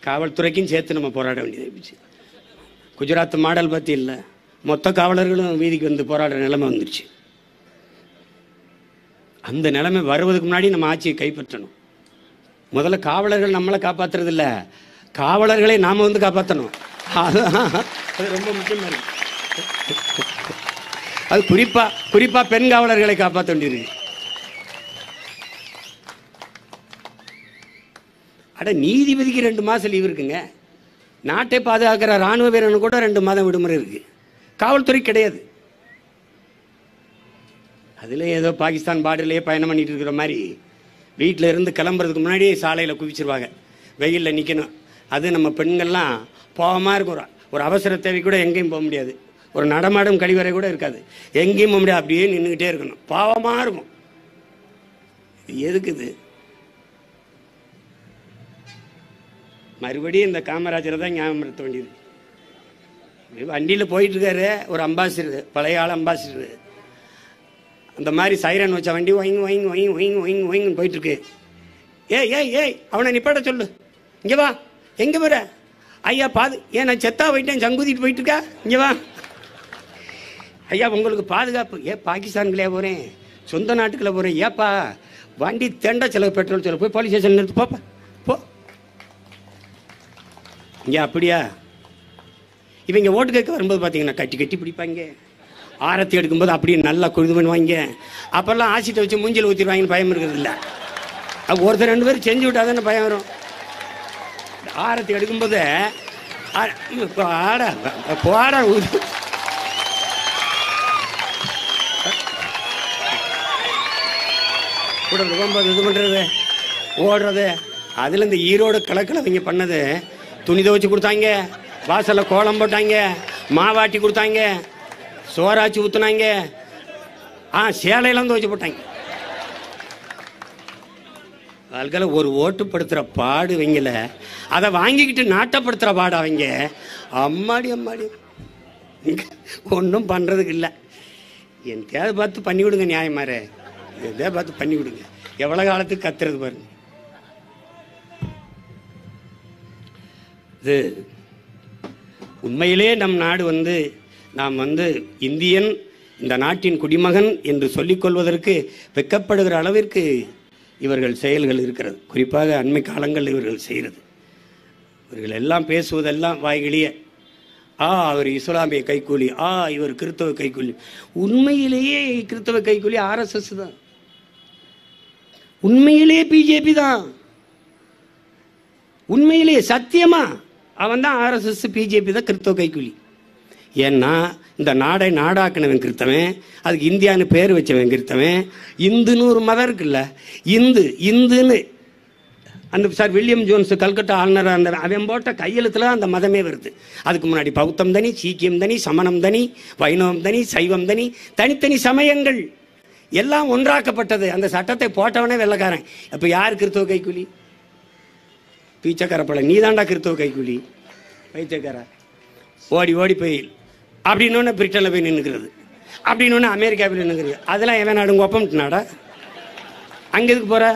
காவல்துறைக்கும் சேர்த்து நம்ம போராட வேண்டியது போச்சு குஜராத் மாடல் பற்றி இல்லை மொத்த காவலர்களும் வீதிக்கு வந்து போராடுற நிலைமை வந்துருச்சு அந்த நிலைமை வருவதுக்கு முன்னாடி நம்ம ஆட்சியை கைப்பற்றணும் முதல்ல காவலர்கள் நம்மளை காப்பாத்துறது இல்ல காவலர்களை நாம வந்து காப்பாற்றணும் அதுதான் அது ரொம்ப முக்கியமாக இருக்கு அது குறிப்பா குறிப்பா பெண் காவலர்களை காப்பாற்ற வேண்டியிருக்கு அட நீதிபதிக்கு ரெண்டு மாதம் லீவ் இருக்குங்க நாட்டை பாதுகாக்கிற ராணுவ வீரனுக்கு கூட ரெண்டு மாதம் விடுமுறை இருக்கு காவல்துறை கிடையாது அதில் ஏதோ பாகிஸ்தான் பார்டர்லேயே பயணம் பண்ணிட்டு இருக்கிற மாதிரி வீட்டில் இருந்து கிளம்புறதுக்கு முன்னாடி சாலையில் குவிச்சிருவாங்க வெயிலில் நிற்கணும் அது நம்ம பெண்கள்லாம் போகமாக இருக்கும் ஒரு ஒரு அவசர தேவை கூட எங்கேயும் போக முடியாது ஒரு நடமாடும் கழிவறை கூட இருக்காது எங்கேயும் போக முடியாது அப்படியே நின்றுக்கிட்டே இருக்கணும் பாவமாக இருக்கும் இது எதுக்கு இது மறுபடியும் இந்த காமராஜரை தான் ஞாபகப்படுத்த வேண்டியது வண்டியில் போயிட்டு இருக்காரு ஒரு அம்பாசிடர் பழைய ஆள் அம்பாசிடர் அந்த மாதிரி சைரன் வச்ச வண்டி ஒயிங் ஒயிங் ஒயிங் ஒயிங் ஒயிங் ஒயிங்னு போயிட்டு இருக்கு ஏய் ஏய் ஏய் அவனை நிப்பாட்ட சொல்லு இங்கே வா எங்கே வர ஐயா பாது ஏன் நான் செத்தா போயிட்டேன் சங்குதிட்டு போயிட்டு இருக்கா இங்கே வா ஐயா உங்களுக்கு பாதுகாப்பு ஏ பாகிஸ்தானுக்குள்ளே போகிறேன் சொந்த நாட்டுக்குள்ளே போகிறேன் ஏப்பா வண்டி தெண்ட செலவு பெட்ரோல் செலவு போய் போலீஸ் ஸ்டேஷன் நிறுத்து போப்பா போ இங்கே அப்படியா இவங்க ஓட்டு கேட்க வரும்போது பார்த்தீங்கன்னா கட்டி கட்டி பிடிப்பாங்க ஆரத்தி எடுக்கும்போது அப்படியே நல்லா கொழுது பண்ணுவாங்க அப்போல்லாம் ஆசிட்டை வச்சு மூஞ்சில் ஊற்றிடுவாங்கன்னு பயம் இருக்கிறது இல்லை அது ஒருத்தர் ரெண்டு பேரும் செஞ்சு விட்டா தானே பயம் வரும் ஆரத்தி எடுக்கும்போது ஆ- போட போட ஊது கூட போகும்போது இது பண்ணுறது ஓடுறது அதில் இந்த ஈரோடு கலக்கில் அவங்க பண்ணது துணி துவைச்சு கொடுத்தாங்க வாசலில் கோலம் போட்டாங்க மாவாட்டி கொடுத்தாங்க சோறாச்சி ஊற்றுனாங்க ஆ சேலையெல்லாம் துவைச்சு போட்டாங்க வாழ்க்கையில் ஒரு ஓட்டுப்படுத்துகிற பாடு இவங்கள அதை வாங்கிக்கிட்டு நாட்டப்படுத்துகிற பாடு அவங்க அம்மாடி அம்மாடி ஒன்றும் பண்ணுறதுக்கு இல்லை என்கிட்டயாவது பார்த்து பண்ணி விடுங்க நியாயமாரே எதையா பார்த்து பண்ணி விடுங்க எவ்வளோ காலத்துக்கு கத்துறது பாருங்க இது உண்மையிலே நம் நாடு வந்து நாம் வந்து இந்தியன் இந்த நாட்டின் குடிமகன் என்று சொல்லிக்கொள்வதற்கு வெட்கப்படுகிற அளவிற்கு இவர்கள் செயல்கள் இருக்கிறது குறிப்பாக அண்மை காலங்கள் இவர்கள் செய்கிறது இவர்கள் எல்லாம் பேசுவதெல்லாம் வாய்கிளிய ஆ அவர் இஸ்லாமிய கைக்கூலி ஆ இவர் கிறிஸ்தவ கைக்கூலி உண்மையிலேயே கிறிஸ்தவ கைக்கூலி ஆர்எஸ்எஸ் தான் உண்மையிலேயே பிஜேபி தான் உண்மையிலேயே சத்தியமா அவன் தான் ஆர்எஸ்எஸ் பிஜேபி தான் கிறிஸ்தவ கைக்கூலி ஏன்னா இந்த நாடை நாடாக்கினவன் கிறித்தவன் அதுக்கு இந்தியான்னு பேர் வச்சவன் கிறித்தவன் இந்துன்னு ஒரு மதம் இருக்குல்ல இந்து இந்துன்னு அந்த சார் வில்லியம் ஜோன்ஸ் கல்கட்டா ஆளுநராக இருந்த அவன் போட்ட கையெழுத்துல அந்த மதமே வருது அதுக்கு முன்னாடி பௌத்தம் தனி சீக்கியம் தனி சமணம் தனி வைணவம் தனி சைவம் தனி தனித்தனி சமயங்கள் எல்லாம் ஒன்றாக்கப்பட்டது அந்த சட்டத்தை போட்டவனே வெள்ளக்காரன் இப்போ யார் கிறிஸ்தவ கைக்கூலி பீச்சக்கார பழ நீ தாண்டா கிறிஸ்தவ கைக்கூலி பைத்தியக்கார ஓடி ஓடி போய் அப்படின்னு பிரிட்டனில் போய் நின்றுக்கிறது அப்படின்னு அமெரிக்காவில் நின்றுக்கிறது அதெல்லாம் எவன் நாடு ஒப்பம்ட்டுனாடா அங்கே எதுக்கு போகிற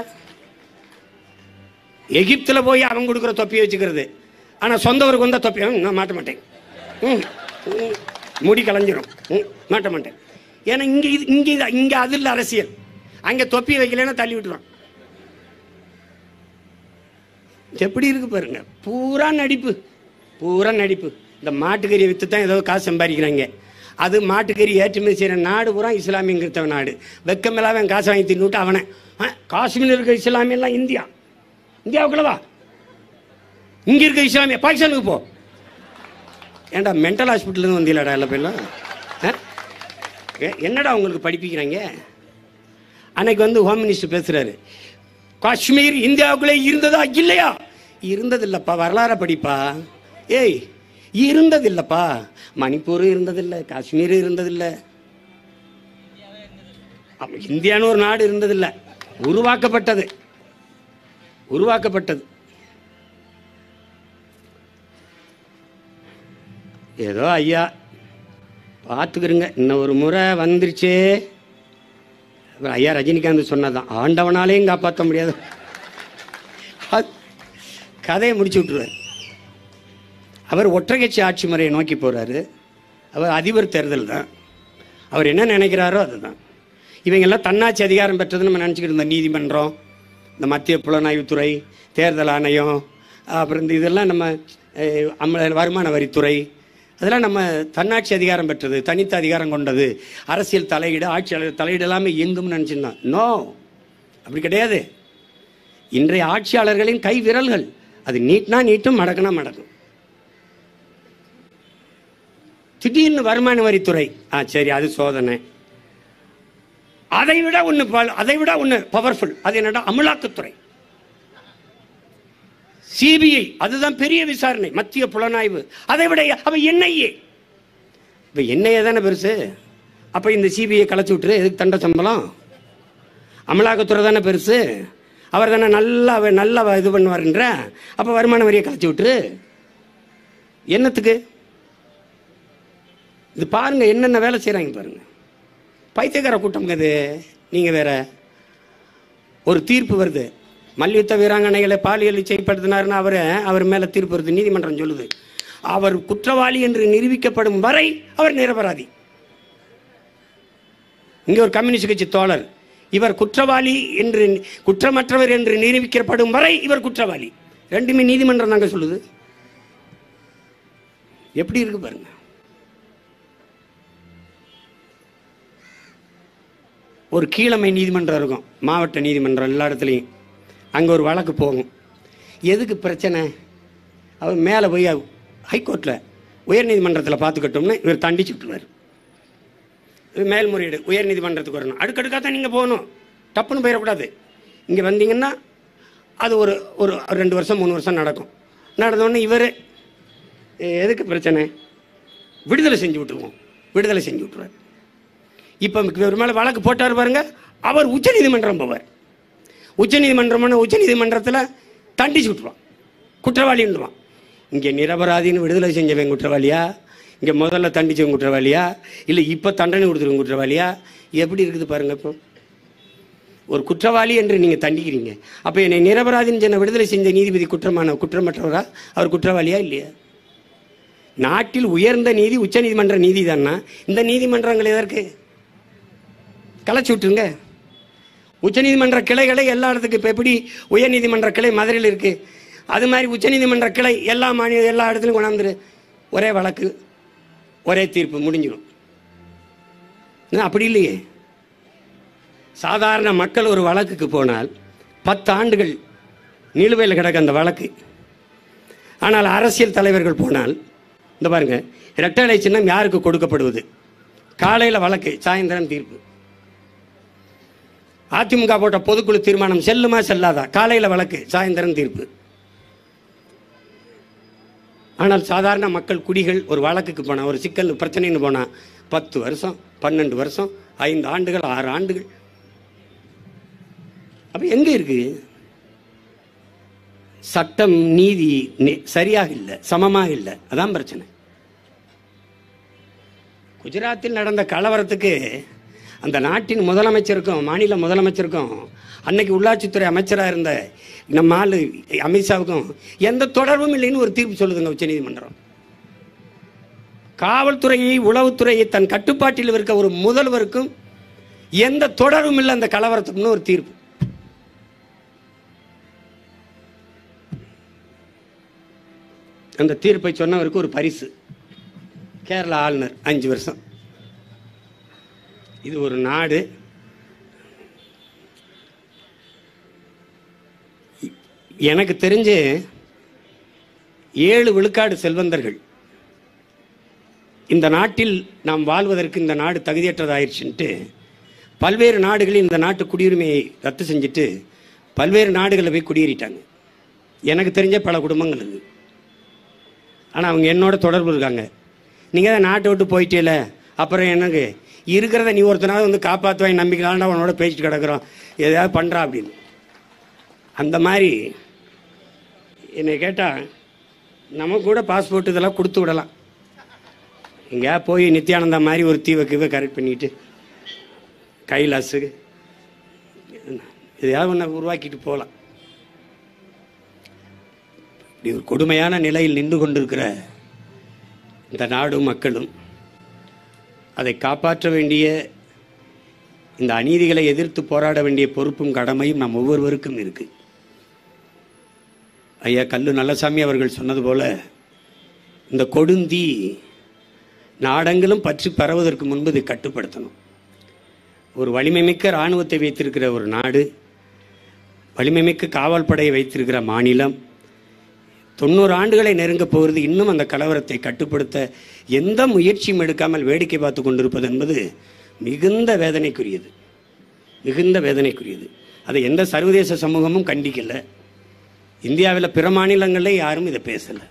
எகிப்தில் போய் அவன் கொடுக்குற தொப்பியை வச்சுக்கிறது ஆனால் சொந்தவருக்கு வந்தால் தொப்பி "ம், நான் மாட்ட மாட்டேன் ம், ம், முடி கலைஞ்சிரும் ம், மாட்ட மாட்டேன் ஏன்னா இங்கே இது இங்கே இது இங்கே அது இல்லை அரசியல் அங்கே தொப்பி வைக்கலைன்னா தள்ளி விட்டுருவான் எப்படி இருக்கு பாருங்க பூரா நடிப்பு பூரா நடிப்பு இந்த மாட்டுக்கறியை விற்று தான் ஏதோ காசு சம்பாதிக்கிறாங்க அது மாட்டுக்கறி ஏற்றுமதி செய்கிற நாடு பூரா இஸ்லாமியங்கிறத நாடு வெக்கமில்லாம அவன் காசு வாங்கி தின்னுட்டு அவனை "ஆ, காஷ்மீர் இருக்க இஸ்லாமியெல்லாம் இந்தியா இந்தியாவுக்குள்ள வா இங்கே இருக்க இஸ்லாமிய பாகிஸ்தானுக்கு போ ஏன்டா மென்டல் ஹாஸ்பிட்டல்லேருந்து வந்தீங்களாடா எல்லா பேர்லாம் ஆ? ஏ- என்னடா உங்களுக்கு படிப்பிக்கிறாங்க அன்னைக்கு வந்து ஹோம் மினிஸ்டர் பேசுறாரு காஷ்மீர் இந்தியாவுக்குள்ளே இருந்ததா இல்லையா இருந்ததில்லப்பா வரலாற படிப்பா ஏய் இருந்ததில்லப்பா மணிப்பூர் இருந்ததில்லை காஷ்மீர் இருந்ததில்லை ஆமா, இந்தியான்னு ஒரு நாடு இருந்ததில்லை உருவாக்கப்பட்டது உருவாக்கப்பட்டது ஏதோ ஐயா பார்த்துக்கிறங்க இன்னும் ஒரு முறை வந்துருச்சே அப்புறம் ஐயா ரஜினிகாந்த் சொன்னதான் ஆண்டவனாலேயும் காப்பாற்ற முடியாது அது கதையை முடிச்சு விட்டுருவார் அவர் ஒற்றைக்கட்சி ஆட்சி முறையை நோக்கி போகிறாரு அவர் அதிபர் தேர்தல் தான் அவர் என்ன நினைக்கிறாரோ அதுதான் இவங்கெல்லாம் தன்னாட்சி அதிகாரம் பெற்றதுன்னு நம்ம நினச்சிக்கிட்டு இருந்தோம் நீதிமன்றம் இந்த மத்திய புலனாய்வுத்துறை தேர்தல் ஆணையம் அப்புறம் இந்த இதெல்லாம் நம்ம அஹ், அமல வருமான வரித்துறை அதெல்லாம் நம்ம தன்னாட்சி அதிகாரம் பெற்றது தனித்த அதிகாரம் கொண்டது அரசியல் தலையீடு ஆட்சியாளர் தலையீடு எல்லாமே எங்கும்னு நினச்சிருந்தோம் நோ அப்படி கிடையாது இன்றைய ஆட்சியாளர்களின் கை விரல்கள் அது நீட்னா நீட்டும் மடக்குனா மடக்கும் திடீர்னு வருமான வரித்துறை ஆ சரி அது சோதனை அதை விட ஒன்று அதை விட ஒன்று பவர்ஃபுல் அது என்னடா அமலாக்கத்துறை சிபிஐ அதுதான் பெரிய விசாரணை மத்திய புலனாய்வு அதை விட அவ என்ஐஏ இப்போ என்ஐஏ தானே பெருசு அப்போ இந்த சிபிஐ கலைச்சி விட்டுரு எதுக்கு தண்ட சம்பளம் அமலாக்கத்துறை தானே பெருசு அவர் தானே நல்லா நல்லா இது பண்ணுவாருன்ற அப்போ வருமான வரியை கலைச்சி விட்டுரு என்னத்துக்கு இது பாருங்க என்னென்ன வேலை செய்கிறாங்க பாருங்க பைத்தியக்கார கூட்டம் இது நீங்கள் வேற ஒரு தீர்ப்பு வருது மல்யுத்த வீராங்கனைகளை பாலியல் செய்யப்படுத்தினாருன்னு அவர் அவர் மேலே தீர்ப்பு வருது நீதிமன்றம் சொல்லுது அவர் குற்றவாளி என்று நிரூபிக்கப்படும் வரை அவர் நிரபராதி இங்கே ஒரு கம்யூனிஸ்ட் கட்சி தோழர் இவர் குற்றவாளி என்று குற்றமற்றவர் என்று நிரூபிக்கப்படும் வரை இவர் குற்றவாளி ரெண்டுமே நீதிமன்றம் தாங்க சொல்லுது எப்படி இருக்கு பாருங்க ஒரு கீழமை நீதிமன்றம் இருக்கும் மாவட்ட நீதிமன்றம் எல்லா இடத்துலையும் அங்கே ஒரு வழக்கு போகும் எதுக்கு பிரச்சனை அவர் மேலே போய் ஹைகோர்ட்டில் உயர்நீதிமன்றத்தில் பார்த்துக்கட்டோம்னு இவர் தண்டிச்சு விட்டுருவார் இது மேல்முறையீடு உயர்நீதிமன்றத்துக்கு வரணும் அடுக்கடுக்காக தான் நீங்கள் போகணும் டப்புன்னு போயிடக்கூடாது இங்கே வந்தீங்கன்னா அது ஒரு ஒரு ரெண்டு வருஷம் மூணு வருஷம் நடக்கும் நடந்தோடனே இவர் எதுக்கு பிரச்சனை விடுதலை செஞ்சு விட்டுருவோம் விடுதலை செஞ்சு விட்டுருவார் இப்போ இவர் மேலே வழக்கு போட்டார் பாருங்க அவர் உச்சநீதிமன்றம் போவார் உச்சநீதிமன்றம்னு உச்சநீதிமன்றத்தில் தண்டிச்சு விட்டுருவான் குற்றவாளின்றான் இங்கே நிரபராதின்னு விடுதலை செஞ்சவன் குற்றவாளியா இங்கே முதல்ல தண்டிச்சவன் குற்றவாளியா இல்லை இப்போ தண்டனை கொடுத்துருவன் குற்றவாளியா எப்படி இருக்குது பாருங்க இப்போ ஒரு குற்றவாளி என்று நீங்கள் தண்டிக்கிறீங்க அப்போ என்னை நிரபராதின்னு சொன்ன விடுதலை செஞ்ச நீதிபதி குற்றமான குற்றமற்றவரா அவர் குற்றவாளியா இல்லையா நாட்டில் உயர்ந்த நீதி உச்சநீதிமன்ற நீதி தானா இந்த நீதிமன்றங்கள் எதற்கு கலைச்சி விட்டுருங்க உச்சநீதிமன்ற கிளைகளை எல்லா இடத்துக்கு இப்போ எப்படி உயர்நீதிமன்ற கிளை மதுரையில் இருக்குது அது மாதிரி உச்சநீதிமன்ற கிளை எல்லா மாநில எல்லா இடத்துலையும் கொண்டாந்துரு ஒரே வழக்கு ஒரே தீர்ப்பு முடிஞ்சிடும் இன்னும் அப்படி இல்லையே சாதாரண மக்கள் ஒரு வழக்குக்கு போனால் பத்து ஆண்டுகள் நிலுவையில் கிடக்க அந்த வழக்கு ஆனால் அரசியல் தலைவர்கள் போனால் இந்த பாருங்க இரட்டை சின்னம் யாருக்கு கொடுக்கப்படுவது காலையில் வழக்கு சாயந்தரம் தீர்ப்பு அதிமுக போட்ட பொதுக்குழு தீர்மானம் செல்லுமா செல்லாதா காலையில் வழக்கு சாயந்தரம் தீர்ப்பு ஆனால் சாதாரண மக்கள் குடிகள் ஒரு வழக்குக்கு போனால் ஒரு சிக்கல் பிரச்சனைன்னு போனால் பத்து வருஷம் பன்னெண்டு வருஷம் ஐந்து ஆண்டுகள் ஆறு ஆண்டுகள் அப்போ எங்கே இருக்கு சட்டம் நீதி நி- சரியாக இல்லை சமமாக இல்லை அதான் பிரச்சனை குஜராத்தில் நடந்த கலவரத்துக்கு அந்த நாட்டின் முதலமைச்சருக்கும் மாநில முதலமைச்சருக்கும் அன்னைக்கு உள்ளாட்சித்துறை அமைச்சராக இருந்த நம்ம ஆளு அமித்ஷாவுக்கும் எந்த தொடர்பும் இல்லைன்னு ஒரு தீர்ப்பு சொல்லுதுங்க உச்சநீதிமன்றம் காவல்துறையை உளவுத்துறையை தன் கட்டுப்பாட்டில் இருக்க ஒரு முதல்வருக்கும் எந்த தொடர்பும் இல்லை அந்த கலவரத்துக்குன்னு ஒரு தீர்ப்பு அந்த தீர்ப்பை சொன்னவருக்கு ஒரு பரிசு கேரளா ஆளுநர் அஞ்சு வருஷம் இது ஒரு நாடு இ- எனக்கு தெரிஞ்சு ஏழு விழுக்காடு செல்வந்தர்கள் இந்த நாட்டில் நாம் வாழ்வதற்கு இந்த நாடு தகுதியற்றதாயிருச்சுன்ட்டு பல்வேறு நாடுகளில் இந்த நாட்டு குடியுரிமையை ரத்து செஞ்சுட்டு பல்வேறு நாடுகளில் போய் குடியேறிட்டாங்க எனக்கு தெரிஞ்ச பல குடும்பங்கள் இருக்குது ஆனால் அவங்க என்னோட தொடர்பு இருக்காங்க நீங்கள் தான் நாட்டை விட்டு போயிட்டேல அப்புறம் எனக்கு இருக்கிறத நீ ஒருத்தனாவது வந்து காப்பாற்றுவாங்க நம்பிக்கைனால உன்னோட பேசிட்டு கிடக்குறோம் எதையாவது பண்ணுறா அப்படின்னு அந்த மாதிரி என்னை கேட்டால் நமக்கு கூட பாஸ்போர்ட் இதெல்லாம் கொடுத்து விடலாம் எங்கேயா போய் நித்யானந்தா மாதிரி ஒரு தீவை கீவை கரெக்ட் பண்ணிட்டு கைலாஸு எதையாவது ஒன்று உருவாக்கிட்டு போகலாம் இப்படி ஒரு கொடுமையான நிலையில் நின்று கொண்டிருக்கிற இந்த நாடும் மக்களும் அதை காப்பாற்ற வேண்டிய இந்த அநீதிகளை எதிர்த்து போராட வேண்டிய பொறுப்பும் கடமையும் நம் ஒவ்வொருவருக்கும் இருக்கு ஐயா கல்லு நல்லசாமி அவர்கள் சொன்னது போல இந்த கொடுந்தி நாடெங்கிலும் பற்றி பரவுவதற்கு முன்பு இதை கட்டுப்படுத்தணும் ஒரு வலிமைமிக்க இராணுவத்தை வைத்திருக்கிற ஒரு நாடு வலிமைமிக்க காவல் படையை வைத்திருக்கிற மாநிலம் தொண்ணூறு ஆண்டுகளை நெருங்கப் போகிறது இன்னும் அந்த கலவரத்தை கட்டுப்படுத்த எந்த முயற்சியும் எடுக்காமல் வேடிக்கை பார்த்து கொண்டிருப்பது என்பது மிகுந்த வேதனைக்குரியது மிகுந்த வேதனைக்குரியது அதை எந்த சர்வதேச சமூகமும் கண்டிக்கல இந்தியாவில் பிற மாநிலங்களில் யாரும் இதை பேசலை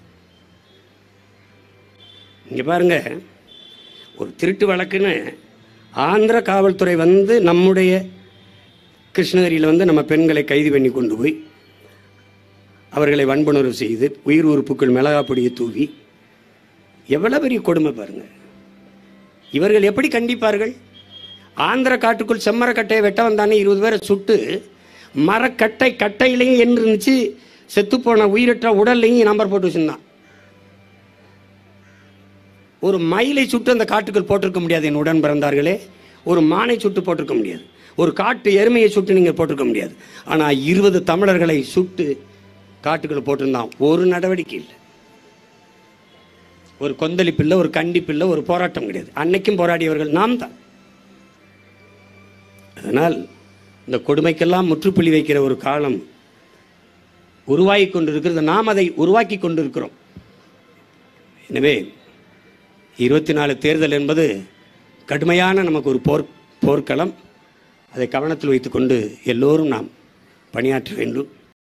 இங்கே பாருங்க ஒரு திருட்டு வழக்குன்னு ஆந்திர காவல்துறை வந்து நம்முடைய கிருஷ்ணகிரியில் வந்து நம்ம பெண்களை கைது பண்ணி கொண்டு போய் அவர்களை வன்புணர்வு செய்து உயிர் உறுப்புக்குள் மிளகாப்பொடியை தூவி எவ்வளோ பெரிய கொடுமை பாருங்க இவர்கள் எப்படி கண்டிப்பார்கள் ஆந்திர காட்டுக்குள் செம்மரக்கட்டையை வெட்ட வந்தானே இருபது பேரை சுட்டு மரக்கட்டை கட்டையிலையும் என்ன இருந்துச்சு செத்துப்போன உயிரற்ற உடல்லையும் நம்பர் போட்டு வச்சிருந்தான் ஒரு மயிலை சுட்டு அந்த காட்டுக்குள் போட்டிருக்க முடியாது என் உடன் பிறந்தார்களே ஒரு மானை சுட்டு போட்டிருக்க முடியாது ஒரு காட்டு எருமையை சுட்டு நீங்கள் போட்டிருக்க முடியாது ஆனால் இருபது தமிழர்களை சுட்டு காட்டுக்குள்ள போட்டிருந்தான் ஒரு நடவடிக்கை இல்லை ஒரு கொந்தளிப்பு இல்லை ஒரு கண்டிப்பு இல்லை ஒரு போராட்டம் கிடையாது அன்னைக்கும் போராடியவர்கள் நாம் தான் அதனால் இந்த கொடுமைக்கெல்லாம் முற்றுப்புள்ளி வைக்கிற ஒரு காலம் உருவாகி கொண்டிருக்கிறது நாம் அதை உருவாக்கி கொண்டிருக்கிறோம் எனவே இருபத்தி நாலு தேர்தல் என்பது கடுமையான நமக்கு ஒரு போர் போர்க்களம் அதை கவனத்தில் வைத்துக்கொண்டு எல்லோரும் நாம் பணியாற்ற வேண்டும்